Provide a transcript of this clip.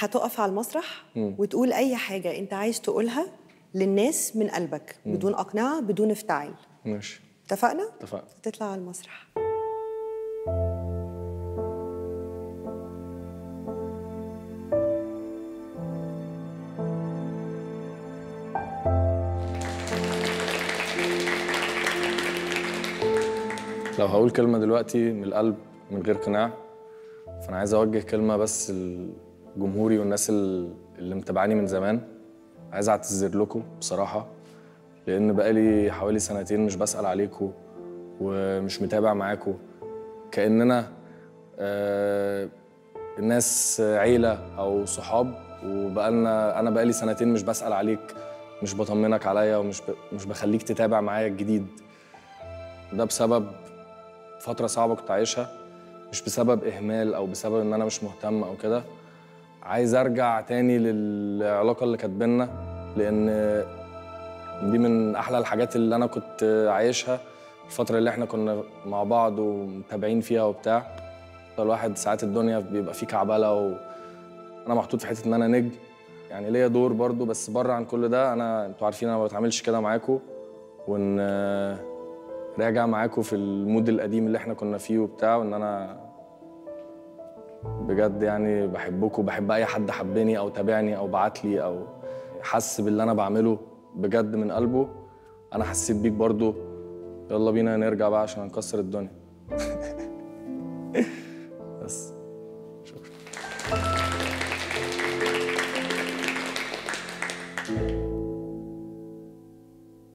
هتقف على المسرح وتقول اي حاجه انت عايز تقولها للناس من قلبك بدون اقنعه بدون افتعال ماشي اتفقنا اتفقنا تطلع على المسرح لو هقول كلمة دلوقتي من القلب من غير قناع فأنا عايز أوجه كلمة بس لجمهوري والناس ال- اللي متابعاني من زمان عايز أعتذر لكم بصراحة لأن بقالي حوالي سنتين مش بسأل عليكم ومش متابع معاكم كأننا آه الناس عيلة أو صحاب وبقالنا أنا بقالي سنتين مش بسأل عليك مش بطمنك عليا ومش ب... مش بخليك تتابع معايا الجديد ده بسبب فترة صعبة كنت عايشها مش بسبب إهمال أو بسبب إن أنا مش مهتم أو كده عايز أرجع تاني للعلاقة اللي كانت بينا لأن دي من أحلى الحاجات اللي أنا كنت عايشها الفترة اللي إحنا كنا مع بعض ومتابعين فيها وبتاع الواحد ساعات الدنيا بيبقى فيه كعبلة وأنا محطوط في حتة إن أنا نجم يعني ليا دور برضو بس بره عن كل ده أنا أنتوا عارفين أنا ما بتعاملش كده معاكم وإن راجع معاكم في المود القديم اللي احنا كنا فيه وبتاع وان انا بجد يعني بحبكم وبحب اي حد حبني او تابعني او بعت لي او حس باللي انا بعمله بجد من قلبه انا حسيت بيك برضو يلا بينا نرجع بقى عشان نكسر الدنيا